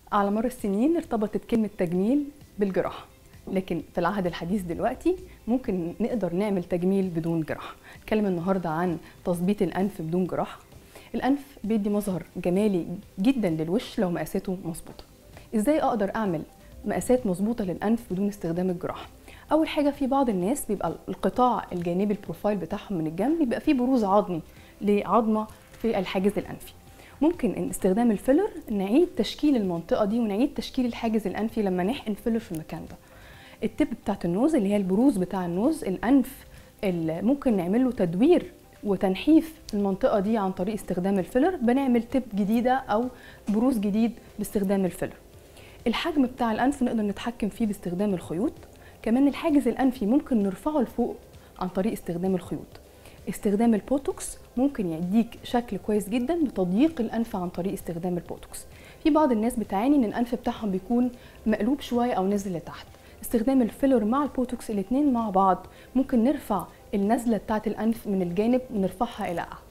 على مر السنين ارتبطت كلمة تجميل بالجراحة لكن في العهد الحديث دلوقتي ممكن نقدر نعمل تجميل بدون جراحة نتكلم النهاردة عن تظبيط الأنف بدون جراحة الأنف بيدي مظهر جمالي جدا للوش لو مقاساته مظبوطة ازاي اقدر اعمل مقاسات مظبوطة للأنف بدون استخدام الجراحة اول حاجه في بعض الناس بيبقى القطاع الجانبي البروفايل بتاعهم من الجنب بيبقى فيه بروز عظمي لعظمه في الحاجز الانفي ممكن ان استخدام الفيلر نعيد تشكيل المنطقه دي ونعيد تشكيل الحاجز الانفي لما نحقن فيلر في المكان ده التب بتاعت النوز اللي هي البروز بتاع النوز الانف اللي ممكن نعمل له تدوير وتنحيف المنطقه دي عن طريق استخدام الفيلر بنعمل تب جديده او بروز جديد باستخدام الفيلر الحجم بتاع الانف نقدر نتحكم فيه باستخدام الخيوط كمان الحاجز الانفي ممكن نرفعه لفوق عن طريق استخدام الخيوط استخدام البوتوكس ممكن يديك شكل كويس جدا بتضييق الانف عن طريق استخدام البوتوكس في بعض الناس بتعاني ان الانف بتاعهم بيكون مقلوب شويه او نزل لتحت استخدام الفيلر مع البوتوكس الاثنين مع بعض ممكن نرفع النزله بتاعه الانف من الجانب ونرفعها الى اعلى